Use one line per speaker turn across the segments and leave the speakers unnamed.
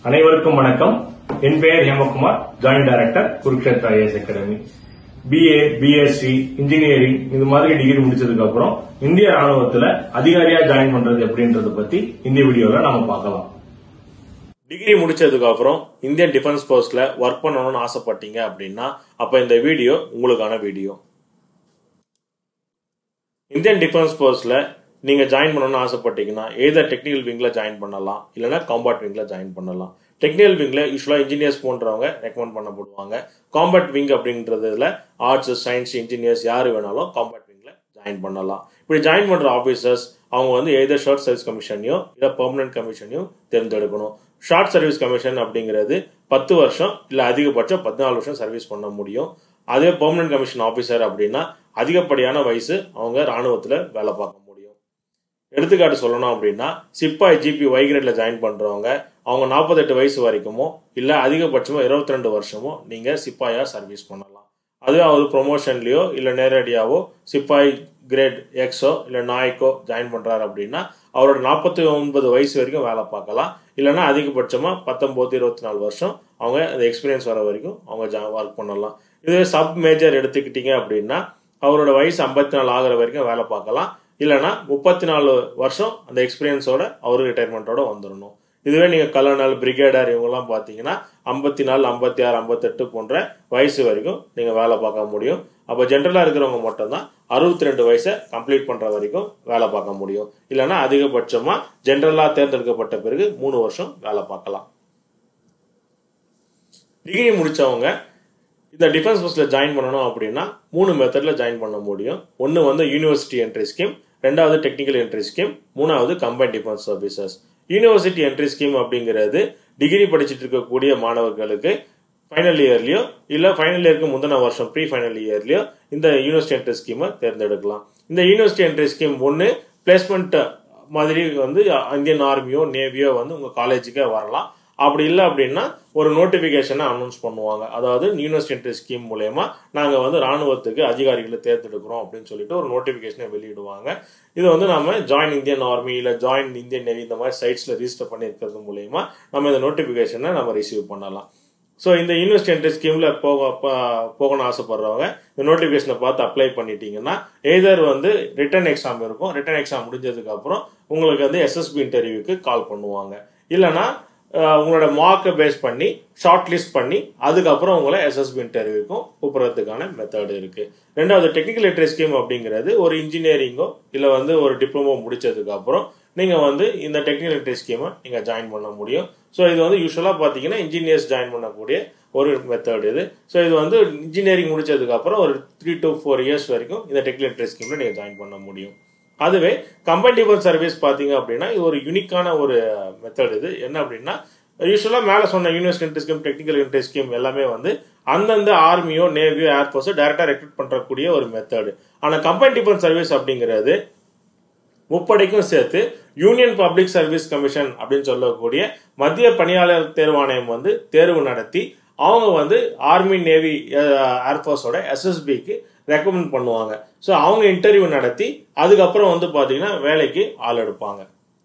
அனைவருக்கும் வணக்கம் என் பெயர் Hemakumar joint director Kurukshetra IAS academy BA BSc engineering இது மாதிரி டிகிரி முடிச்சதுக்கு அப்புறம் இந்திய ராணுவத்துல அதிகாரியா ஜாயின் பண்றது எப்படின்றத பத்தி இந்த வீடியோல நாம பார்க்கலாம் டிகிரி முடிச்சதுக்கு அப்புறம் இந்தியன் டிஃபென்ஸ் போஸ்ட்ல ஒர்க் பண்ணணும்னு ஆசைப்பட்டீங்க அப்படின்னா அப்ப இந்த வீடியோ உங்களுக்கான வீடியோ இந்தியன் டிஃபென்ஸ் போர்ஸ்ல நீங்க ஜாயின் பண்ணணும்னு ஆசைப்பட்டீங்கன்னா ஏதர் டெக்னிக்கல் விங்ல ஜாயின் பண்ணலாம் இல்லைன்னா காம்பாட் விங்ல ஜாயின் பண்ணலாம் டெக்னிக்கல் விங்ல யூஸ்வலா இன்ஜினியர்ஸ் போன்றவங்க ரெக்கமெண்ட் பண்ணப்படுவாங்க காம்பாட் விங் அப்படின்றதுல ஆர்ட்ஸ் சயின்ஸ் இன்ஜினியர்ஸ் யாரு வேணாலும் காம்பாட் விங்ல ஜாயின் பண்ணலாம் இப்படி ஜாயின் பண்ற ஆபீசர்ஸ் அவங்க வந்து ஏதர் ஷார்ட் சர்வீஸ் கமிஷனையோ இல்ல பெர்மனன்ட் கமிஷனையோ தேர்ந்தெடுக்கணும் ஷார்ட் சர்வீஸ் கமிஷன் அப்படிங்கிறது பத்து வருஷம் இல்ல அதிகபட்சம் பதினாலு வருஷம் சர்வீஸ் பண்ண முடியும் அதே பெர்மனன்ட் கமிஷன் ஆபீசர் அப்படின்னா அதிகப்படியான வயசு அவங்க ராணுவத்துல வேலை பார்க்க முடியும் எடுத்துக்காட்டு சொல்லணும் அப்படின்னா சிப்பாய் ஜிபி ஒய் கிரேட்ல ஜாயின் பண்றவங்க அவங்க நாற்பத்தெட்டு வயசு வரைக்குமோ இல்ல அதிகபட்சமோ இருபத்தி ரெண்டு வருஷமோ நீங்க சிப்பாயா சர்வீஸ் பண்ணலாம் அதுவே அவர் ப்ரொமோஷன்லயோ இல்ல நேரடியாவோ சிப்பாய் கிரேட் எக்ஸோ இல்ல நாய்க்கோ ஜாயின் பண்றாரு அப்படின்னா அவரோட நாற்பத்தி ஒன்பது வயசு வரைக்கும் வேலை பார்க்கலாம் இல்லைன்னா அதிகபட்சமா பத்தொன்பது இருபத்தி நாலு வருஷம் அவங்க அந்த எக்ஸ்பீரியன்ஸ் வர வரைக்கும் அவங்க ஒர்க் பண்ணலாம் இதுவே சப் மேஜர் எடுத்துக்கிட்டீங்க அப்படின்னா அவரோட வயசு ஐம்பத்தி நாலு ஆகிற வரைக்கும் வேலை பார்க்கலாம் இல்லைன்னா முப்பத்தி நாலு வருஷம் அந்த எக்ஸ்பீரியன்ஸோட அவரு ரிட்டையர்மெண்ட்டோட வந்துடணும் இதுவே நீங்க கலர்னல் பிரிகேடர் இவங்கெல்லாம் பார்த்தீங்கன்னா ஐம்பத்தி நாலு ஐம்பத்தி ஆறு ஐம்பத்தெட்டு போன்ற வயசு வரைக்கும் நீங்க வேலை பார்க்க முடியும் அப்போ ஜென்ரலா இருக்கிறவங்க மட்டும்தான் அறுபத்தி ரெண்டு வயசை கம்ப்ளீட் பண்ற வரைக்கும் வேலை பார்க்க முடியும் இல்லைன்னா அதிகபட்சமா ஜென்ரலா தேர்ந்தெடுக்கப்பட்ட பிறகு மூணு வருஷம் வேலை பார்க்கலாம் டிகிரி முடிச்சவங்க இந்த டிஃபென்ஸ் ஃபோர்ஸில் ஜாயின் பண்ணணும் அப்படின்னா மூணு மெத்தடில் ஜாயின் பண்ண முடியும் ஒன்று வந்து யூனிவர்சிட்டி என்ட்ரி ஸ்கீம் ரெண்டாவது டெக்னிக்கல் என்ட்ரி ஸ்கீம் மூணாவது combine defence services university entry scheme அப்படிங்கிறது டிகிரி படிச்சுட்டு இருக்கக்கூடிய மாணவர்களுக்கு ஃபைனல் இயர்லயோ இல்லை ஃபைனல் இயருக்கு முந்தின வருஷம் ப்ரீ ஃபைனல் இயர்லயோ இந்த யூனிவர்சிட்டி என்ட்ரி ஸ்கீமை தேர்ந்தெடுக்கலாம் இந்த யூனிவர்சிட்டி என்ட்ரி ஸ்கீம் ஒன்று பிளேஸ்மெண்ட் மாதிரி வந்து இந்தியன் ஆர்மியோ நேவியோ வந்து உங்கள் காலேஜுக்கே வரலாம் அப்படி இல்லை அப்படின்னா ஒரு நோட்டிபிகேஷனை அனௌன்ஸ் பண்ணுவாங்க அதாவது யூனிவர்சிட்டி என்ட்ரி ஸ்கீம் மூலயமா நாங்கள் வந்து ராணுவத்துக்கு அதிகாரிகளை தேர்ந்தெடுக்கிறோம் அப்படின்னு சொல்லிட்டு ஒரு நோட்டிபிகேஷனை வெளியிடுவாங்க இது வந்து நம்ம ஜாயின் இந்தியன் ஆர்மி இல்லை ஜாயின் இந்தியன் நேவி இந்த மாதிரி சைட்ஸில் ரிஜிஸ்டர் பண்ணியிருக்கிறது மூலயமா நம்ம இந்த நோட்டிபிகேஷனை நம்ம ரிசீவ் பண்ணலாம் ஸோ இந்த யூனிவர்சிட்டி என்ட்ரி ஸ்கீம்ல போக போகணும்னு ஆசைப்படுறவங்க இந்த நோட்டிபிகேஷனை பார்த்து அப்ளை பண்ணிட்டீங்கன்னா எய்தர் வந்து ரிட்டன் எக்ஸாம் இருக்கும் ரிட்டன் எக்ஸாம் முடிஞ்சதுக்கு அப்புறம் உங்களுக்கு வந்து எஸ்எஸ்பி இன்டர்வியூக்கு கால் பண்ணுவாங்க இல்லைன்னா உங்களோட மார்க்கை பேஸ் பண்ணி ஷார்ட் லிஸ்ட் பண்ணி அதுக்கப்புறம் உங்களை எஸ்எஸ்பி இன்டர்வியூக்கும் கூப்பிட்றதுக்கான மெத்தட் இருக்கு ரெண்டாவது டெக்னிக்கல் லிட்ரரி ஸ்கீம் அப்படிங்கிறது ஒரு இன்ஜினியரிங்கோ இல்லை வந்து ஒரு டிப்ளமோ முடிச்சதுக்கு அப்புறம் நீங்கள் வந்து இந்த டெக்னிக்கல் லிட்ரரி ஸ்கீமை நீங்கள் ஜாயின் பண்ண முடியும் ஸோ இது வந்து யூஸ்வலாக பார்த்தீங்கன்னா இன்ஜினியர்ஸ் ஜாயின் பண்ணக்கூடிய ஒரு மெத்தட் இது ஸோ இது வந்து இன்ஜினியரிங் முடிச்சதுக்கு அப்புறம் ஒரு த்ரீ டு ஃபோர் இயர்ஸ் வரைக்கும் இந்த டெக்னிக்கல் லிட்ரரி ஸ்கீமில் நீங்கள் ஜாயின் பண்ண முடியும் அதுவே கம்பேட்டிபிள் சர்வீஸ் பார்த்தீங்க அப்படின்னா இது ஒரு யூனிக்கான ஒரு மெத்தட் இது என்ன அப்படின்னா யூஸ்வலாக மேலே சொன்ன university entry scheme technical entry scheme எல்லாமே வந்து அந்தந்த ஆர்மியோ நேவியோ ஏர்ஃபோர்ஸோ டேரக்டாக ரெக்ரூட் பண்ணுறக்கூடிய ஒரு மெத்தடு ஆனால் கம்பேட்டிபிள் சர்வீஸ் அப்படிங்கிறது முப்படைக்கும் சேர்த்து யூனியன் பப்ளிக் சர்வீஸ் கமிஷன் அப்படின்னு சொல்லக்கூடிய மத்திய பணியாளர் தேர்வாணையம் வந்து தேர்வு நடத்தி அவங்க வந்து ஆர்மி நேவி ஏர்ஃபோர்ஸோட எஸ்எஸ்பிக்கு ரெக்கமெண்ட் பண்ணுவாங்க ஸோ அவங்க இன்டர்வியூ நடத்தி அதுக்கப்புறம் வந்து பார்த்தீங்கன்னா வேலைக்கு ஆள் எடுப்பாங்க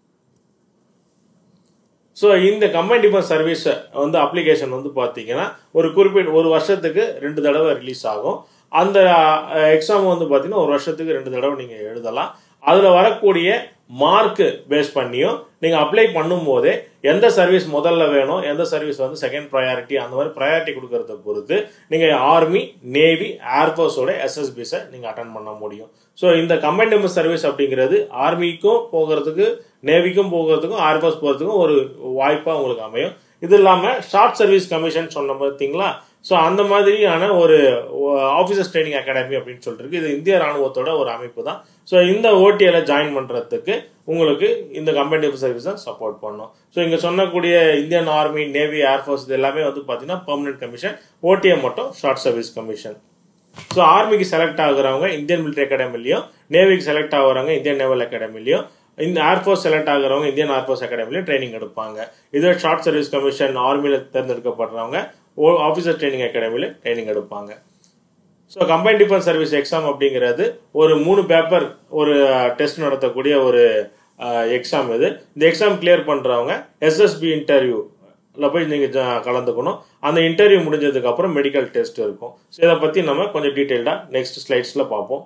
ஸோ இந்த கம்பைன் டிஃபென்ஸ் சர்வீஸ் வந்து அப்ளிகேஷன் வந்து பார்த்தீங்கன்னா ஒரு குறிப்பிட்ட ஒரு வருஷத்துக்கு ரெண்டு தடவை ரிலீஸ் ஆகும் அந்த எக்ஸாம் வந்து பார்த்தீங்கன்னா ஒரு வருஷத்துக்கு ரெண்டு தடவை நீங்கள் எழுதலாம் அதில் வரக்கூடிய மார்க் பேஸ் பண்ணியும் நீங்கள் அப்ளை பண்ணும் போதே எந்த சர்வீஸ் முதல்ல வேணும் எந்த சர்வீஸ் வந்து செகண்ட் ப்ரையாரிட்டி அந்த மாதிரி ப்ரையாரிட்டி கொடுக்கறத பொறுத்து நீங்கள் ஆர்மி நேவி ஏர்ஃபோர்ஸோட எஸ்எஸ்பிஸை நீங்கள் அட்டன் பண்ண முடியும் ஸோ இந்த கம்பைன்ட் சர்வீஸ் அப்படிங்கிறது ஆர்மிக்கும் போகிறதுக்கு நேவிக்கும் போகிறதுக்கும் ஏர்ஃபோர்ஸ் போகிறதுக்கும் ஒரு வாய்ப்பாக உங்களுக்கு அமையும் இது இல்லாமல் ஷார்ட் சர்வீஸ் கமிஷன் சொன்ன பார்த்தீங்களா ஸோ அந்த மாதிரியான ஒரு ஆஃபீஸர்ஸ் ட்ரைனிங் அகாடமி அப்படின்னு சொல்லிட்டு இருக்கு இது இந்திய ராணுவத்தோட ஒரு அமைப்பு தான் ஸோ இந்த ஓடிஎல ஜாயின் பண்ணுறதுக்கு உங்களுக்கு இந்த கம்பெனி சர்வீஸ் தான் சப்போர்ட் பண்ணும் ஸோ இங்கே சொன்னக்கூடிய இந்தியன் ஆர்மி நேவி ஏர்ஃபோர்ஸ் இது எல்லாமே வந்து பார்த்தீங்கன்னா பெர்மனன்ட் கமிஷன் ஓடிஎம் மட்டும் ஷார்ட் சர்வீஸ் கமிஷன் ஸோ ஆர்மிக்கு செலக்ட் ஆகுறவங்க இந்தியன் மிலிட்டரி அகாடமிலையும் நேவிக்கு செலக்ட் ஆகுறவங்க இந்தியன் நேவல் அகாடமிலையும் இந்த ஏர்ஃபோர்ஸ் செலக்ட் ஆகுறவங்க இந்தியன் ஏர்ஃபோர்ஸ் அகாடமிலையும் ட்ரைனிங் எடுப்பாங்க இதுவே ஷார்ட் சர்வீஸ் கமிஷன் ஆர்மியில் தேர்ந்தெடுக்கப்படுறவங்க ஆஃபீஸர் ட்ரைனிங் அகாடமியில் ட்ரைனிங் எடுப்பாங்க so combine defence service exam அப்படிங்கிறது ஒரு மூணு பேப்பர் ஒரு டெஸ்ட் நடத்தக்கூடிய ஒரு எக்ஸாம் இது இந்த எக்ஸாம் கிளியர் பண்ணுறவங்க எஸ்எஸ்பி இன்டர்வியூ போய் நீங்கள் கலந்துக்கணும் அந்த இன்டர்வியூ முடிஞ்சதுக்கு அப்புறம் மெடிக்கல் டெஸ்ட் இருக்கும் ஸோ இதை பற்றி நம்ம கொஞ்சம் டீட்டெயில்டாக நெக்ஸ்ட் ஸ்லைட்ஸில் பார்ப்போம்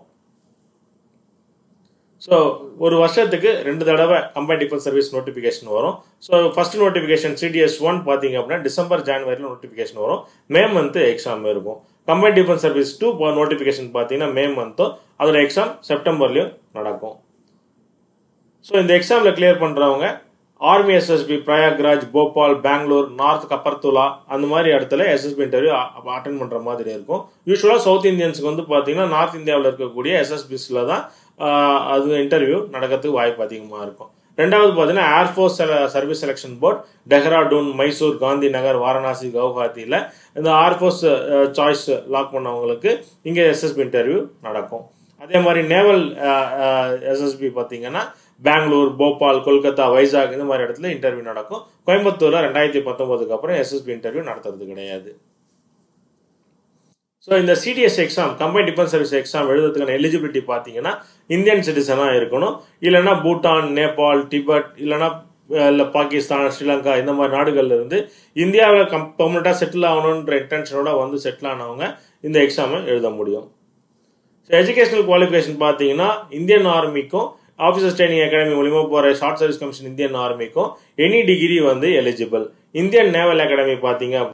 ஸோ ஒரு வருஷத்துக்கு ரெண்டு தடவை கம்பைன் டிஃபென்ஸ் சர்வீஸ் நோட்டிஃபிகேஷன் வரும் so first notification CDS one பார்த்தீங்க அப்படின்னா டிசம்பர் ஜான்வரியில் நோட்டிஃபிகேஷன் வரும் மே மந்த்து எக்ஸாம் இருக்கும் combine defence service two notification பார்த்தீங்கன்னா மே மந்த்தும் அதோட எக்ஸாம் செப்டம்பர்லையும் நடக்கும் ஸோ இந்த எக்ஸாமில் கிளியர் பண்ணுறவங்க army SSB Prayagraj Bhopal Bangalore north Kapurthala அந்த மாதிரி இடத்துல எஸ்எஸ்பி இன்டர்வியூ அட்டன் பண்ணுற மாதிரி இருக்கும் யூஸ்வலாக சவுத் இந்தியன்ஸுக்கு வந்து பார்த்தீங்கன்னா நார்த் இந்தியாவில் இருக்கக்கூடிய எஸ்எஸ்பிஸில் தான் அது இன்டர்வியூ நடக்கிறதுக்கு வாய்ப்பு அதிகமாக இருக்கும் ரெண்டாவது பார்த்தீங்கன்னா air force service selection board Dehradun Mysore Gandhi Nagar Varanasi கவுஹாத்தியில் இந்த ஏர்ஃபோர்ஸ் சாய்ஸ் லாக் பண்ணவங்களுக்கு இங்கே எஸ்எஸ்பி இன்டர்வியூ நடக்கும் அதே மாதிரி நேவல் எஸ்எஸ்பி பார்த்தீங்கன்னா பெங்களூர் போபால் கொல்கத்தா வைசாக் இந்த மாதிரி இடத்துல இன்டர்வியூ நடக்கும் கோயம்புத்தூர்ல ரெண்டாயிரத்தி பத்தொன்பதுக்கு அப்புறம் எஸ்எஸ்பி இன்டர்வியூ நடத்துறது கிடையாது ஸோ இந்த CDS exam combine defence service exam எழுதுறதுக்கான எலிஜிபிலிட்டி பார்த்தீங்கன்னா இந்தியன் சிட்டிசனாக இருக்கணும் இல்லைன்னா பூட்டான் நேபாள் டிபெட் இல்லைன்னா இல்லை பாகிஸ்தான் ஸ்ரீலங்கா இந்த மாதிரி நாடுகள்ல இருந்து இந்தியாவில் கம் பர்மனெண்ட்டாக செட்டில் ஆகணுன்ற இன்டென்ஷனோட வந்து செட்டில் ஆனவங்க இந்த எக்ஸாமை எழுத முடியும் ஸோ எஜுகேஷனல் குவாலிஃபிகேஷன் பார்த்தீங்கன்னா இந்தியன் ஆர்மிக்கும் ஆஃபீஸர்ஸ் ட்ரைனிங் அகாடமி மூலியமா போகிற ஷார்ட் சர்வீஸ் கமிஷன் இந்தியன் ஆர்மிக்கும் எனி டிகிரி வந்து எலிஜிபிள் இந்தியன் நேவல் அகாடமி பார்த்தீங்க